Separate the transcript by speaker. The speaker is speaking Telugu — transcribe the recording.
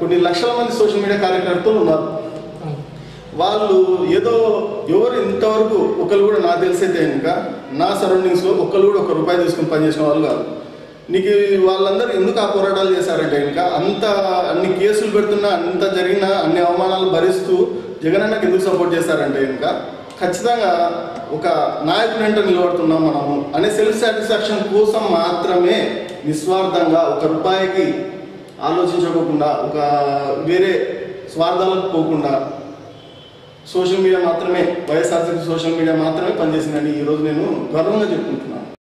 Speaker 1: కొన్ని లక్షల మంది సోషల్ మీడియా కార్యకర్తలు ఉన్నారు
Speaker 2: అవును.
Speaker 1: వాళ్ళు ఏదో ఎవరు ఇంతవరకు ఒకరు కూడా నాకు తెలిసైతే ఇంకా నా సరౌండింగ్స్లో ఒకరు కూడా ఒక రూపాయి తీసుకుని పనిచేసిన వాళ్ళు కాదు నీకు వాళ్ళందరూ ఎందుకు ఆ పోరాటాలు చేశారంటే ఇంకా అంత అన్ని కేసులు పెడుతున్నా అంత జరిగిన అన్ని అవమానాలు భరిస్తూ జగనన్నకి ఎందుకు సపోర్ట్ చేశారంటే ఇంకా ఖచ్చితంగా ఒక నాయకుని వెంట నిలబడుతున్నాం మనము అనే సెల్ఫ్ సాటిస్ఫాక్షన్ కోసం మాత్రమే నిస్వార్థంగా ఒక రూపాయికి ఆలోచించుకోకుండా ఒక వేరే స్వార్థాలకు పోకుండా సోషల్ మీడియా మాత్రమే వైఎస్ఆర్సీపీ సోషల్ మీడియా మాత్రమే పనిచేసిందని ఈరోజు నేను గర్వంగా చెప్పుకుంటున్నాను